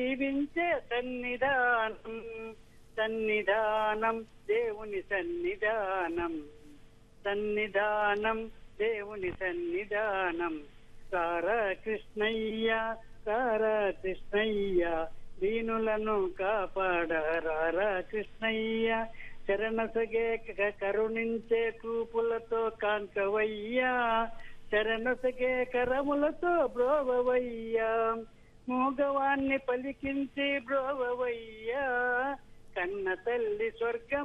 జీవించే సన్నిధానం సన్నిధానం దేవుని సన్నిధానం సన్నిధానం దేవుని సన్నిధానం సారా కృష్ణయ్య సారా కృష్ణయ్య దీనులను కాపాడారా కృష్ణయ్య శరణసగే క- కరుణించే చూపులతో కాంచవయ్యా శరణసగే కరములతో బ్రోవవయ్యా మూగవాన్ని పలికించి బ్రోవవయ్యా కన్న తల్లి స్వర్గం